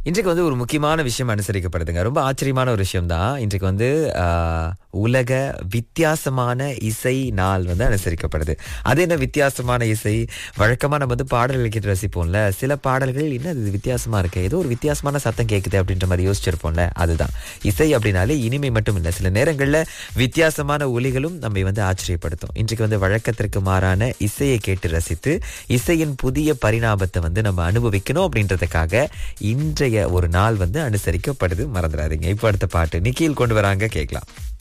இன்றைக்கு வந்து ஒரு முக்கியமான விஷயம் அனுசரிக்கப்படுதுங்க ரொம்ப ஆச்சரியமான ஒரு விஷயம் தான் இன்றைக்கு வந்து ஆஹ், உலக வித்தியாசமான இசை நாள் வந்து அனுசரிக்கப்படுது அது என்ன வித்தியாசமான இசை வழக்கமா நம்ம வந்து பாடல்கள் கேட்டு ரசிப்போம்ல சில பாடல்கள் என்ன இது வித்தியாசமா இருக்கு ஏதோ ஒரு வித்தியாசமான சத்தம் கேட்குது அப்படின்ற மாதிரி யோசிச்சிருப்போம்ல அதுதான் இசை அப்படின்னாலே இனிமை மட்டும் இல்லை சில நேரங்கள்ல வித்தியாசமான ஒலிகளும் நம்மை வந்து ஆச்சரியப்படுத்தும் இன்றைக்கு வந்து வழக்கத்திற்கு மாறான இசையை கேட்டு ரசித்து இசையின் புதிய பரிணாமத்தை வந்து நம்ம அனுபவிக்கணும் அப்படின்றதுக்காக இன்றைய ஒரு நாள் வந்து அனுசரிக்கப்படுது மறந்துடாதீங்க இப்போ அடுத்த பாட்டு நிக்கில் கொண்டு வராங்க கேட்கலாம்